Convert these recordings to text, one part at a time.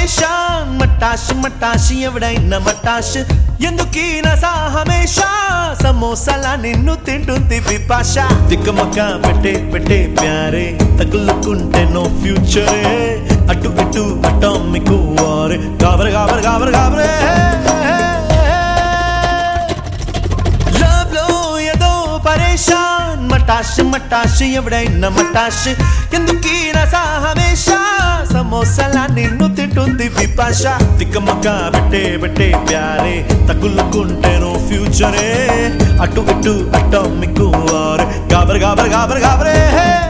పరేషాన్ మటాష్ మటాష్ ఎవడైనా మటాష్ ఎందుకీన సాహమేషా సమోసాలా నిన్ను తింటుంది విపాష తిక్కమక్క పెట్టే పెట్టే ప్యారే తగులుకుంటే నో ఫ్యూచరే అటు ఇటు అటామిక్ వారే గాబర్ గాబర్ గాబర్ గాబరే లవ్ లో ఏదో పరేషాన్ మటాష్ మటాష్ ఎవడైనా మటాష్ ఎందుకీన సాహమేషా సమోసాలా నిన్ను తింటుంది విపాష తిక్కమక్క పెట్టే పెట్టే ప్యారే తగులుకుంటే నో ఫ్యూచరే అటు ఇటు అటామిక్ వారే గాబర్ గాబర్ గాబర్ గాబరే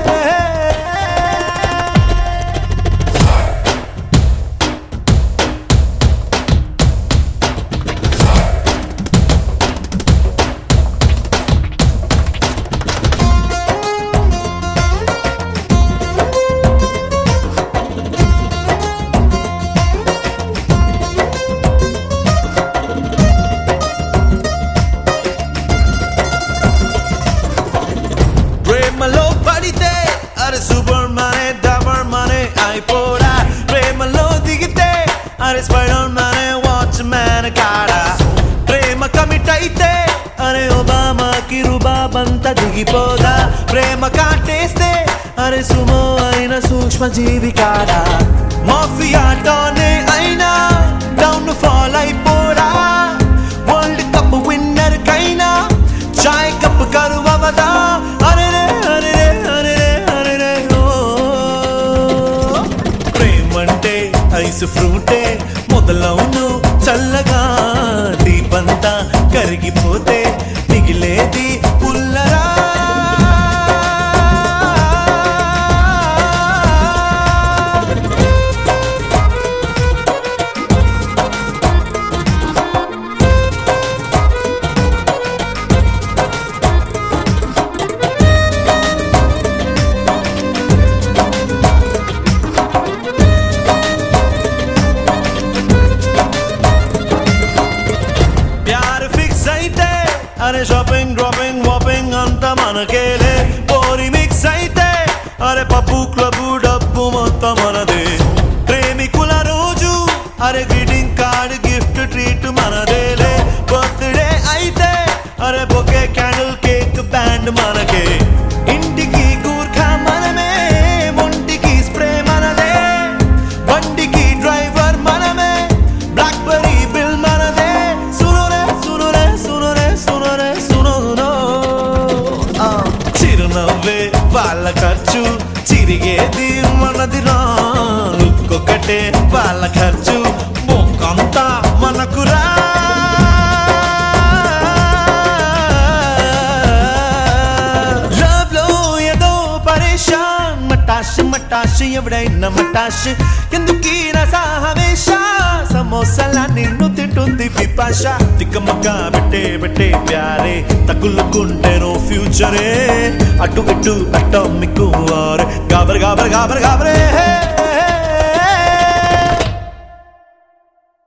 ప్రేమలో పడితే అరే సూపర్ మానే డబర్ మానే అయిపోరా ప్రేమలో దిగితే అరే స్పైడర్ మానే వాచ్ మ్యాన్ కాడా ప్రేమ కమిట్ అయితే అరే ఒబామాకి రుబాబంతా దిగిపోదా ప్రేమ కాటేస్తే అరే సుమో అయిన సూక్ష్మ జీవి కాడా మాఫియా డానే అయినా డౌన్ ఫాల్ అయిపోరా వరల్డ్ కప్ విన్నర్ కైనా చాయ్ కప్ కరువవదా అరే అరే అరే అరే ఓ ప్రేమంటే ఐస్ ఫ్రూటే మొదలవును చల్లగా దీపంతా కరిగిపోతే మిగిలేది పుల్లరా ప్యార్ ఫిక్స్ అయితే అరే షాపింగ్ డ్రాపింగ్ వాపింగ్ అంతా మనకేలే పోరి మిక్స్ అయితే అరే పప్పు క్లబ్ డబ్బు మొత్తం మనదే ప్రేమికుల రోజు అరే గ్రీటింగ్ కార్డ్ గిఫ్ట్ ట్రీట్ మనదేలే బర్త్డే అయితే అరే బొకే క్యాండిల్ కేక్ బ్యాండ్ మనకే ఇంటికి కూర్ఖా మనమే ఒంటికి స్ప్రే మనదే బండికి డ్రైవర్ మనమే బ్లాక్ బెర్రీ బిల్ మనదే సునురే సునురే సునురే సునురే సునునో ఆ, చిరునవ్వే వాళ్ళ ఖర్చు చిరిగేది మనదిరా ఒక్కొక్కటే వాళ్ళ ఖర్చు మొక్కంతా మనకురా లవ్ లో ఏదో పరేషాన్ మటాష్ మటాష్ ఎవడైనా మటాష్ ఎందుకీన సాహమేషా సమోసాలా నిన్ను తింటుంది పిపాష తిక్కమక్క పెట్టే పెట్టే ప్యారే తగులుకుంటే నో ఫ్యూచరే అటు ఇటు అటామిక్ వారే గాబర్ గాబర్ గాబర్ గాబరే